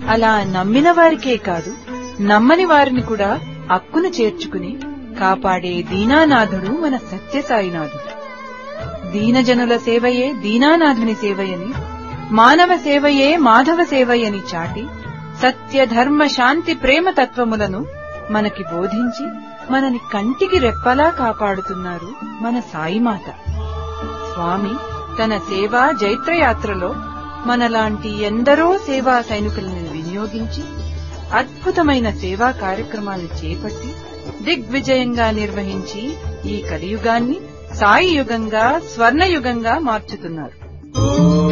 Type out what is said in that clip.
అలా నమ్మిన వారికే కాదు నమ్మని వారిని కూడా అక్కున చేర్చుకుని కాపాడే దీనానాథుడు మన సత్యసాయినాథుడు దీనజనుల సేవయే దీనానాథుని సేవయని మానవ సేవయే మాధవ సేవయని చాటి సత్య ధర్మ శాంతి ప్రేమ తత్వములను మనకి బోధించి మనని కంటికి రెప్పలా కాపాడుతున్నారు మన సాయిమాత స్వామి తన సేవా జైత్రయాత్రలో మనలాంటి ఎందరో సేవా సైనికులను వినియోగించి అద్భుతమైన సేవా కార్యక్రమాలు చేపట్టి దిగ్విజయంగా నిర్వహించి ఈ కలియుగాన్ని సాయి యుగంగా స్వర్ణయుగంగా మార్చుతున్నారు